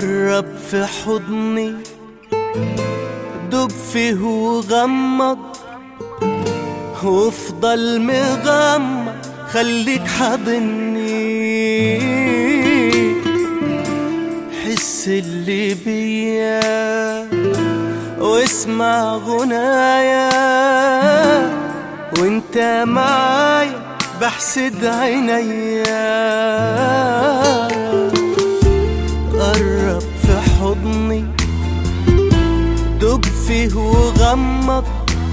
قرب في حضني دب فيه وغمض وافضل مغمض خليك حاضني حس اللي بيا واسمع غنايا وانت معايا بحسد عينيا قرب في حضني دب فيه وغمض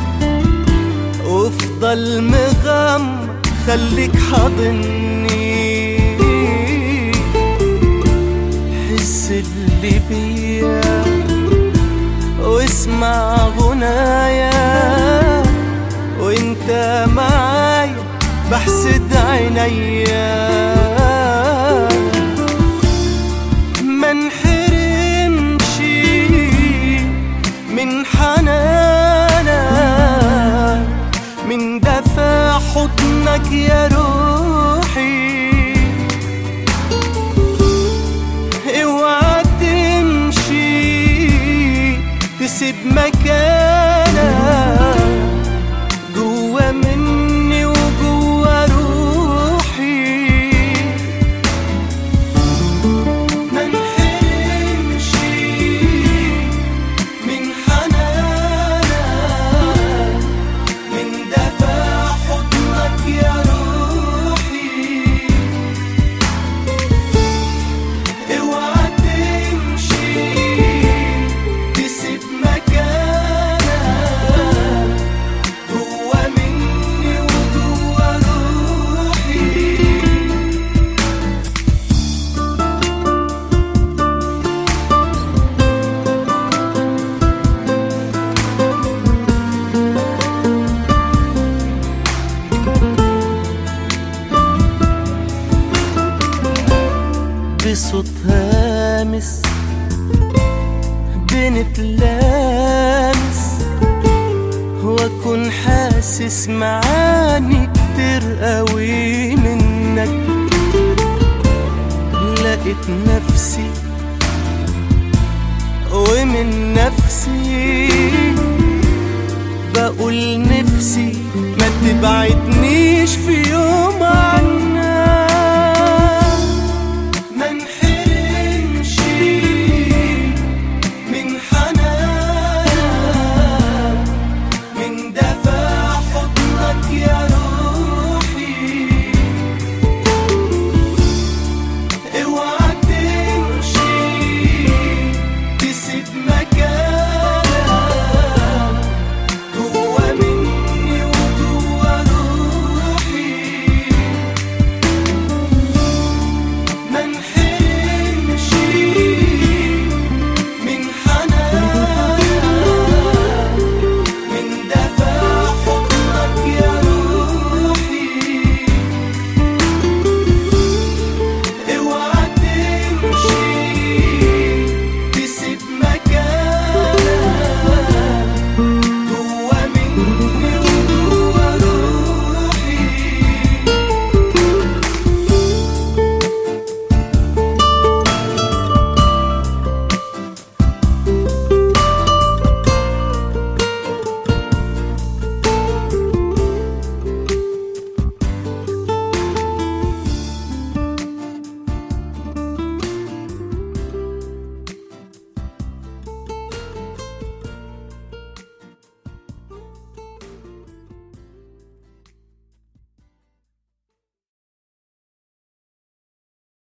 وافضل مغمض خليك حاضني حس اللي بيا واسمع غنايا وانت معايا بحسد عينيا ما انحرمش من حنانك من دفع حضنك يا روحي اوعى تمشي تسيب مكانك جوا مني وجوا روحي ما انحرمش من حنانك من دفع حضنك يا روحي اوعى تمشي تسيب مكانك جوا مني وجوا روحي بصوت هامس بنتلامس واكون حاسس معاني كتير قوي منك لقيت نفسي ومن نفسي بقول نفسي ما تبعدنيش في يوم عنك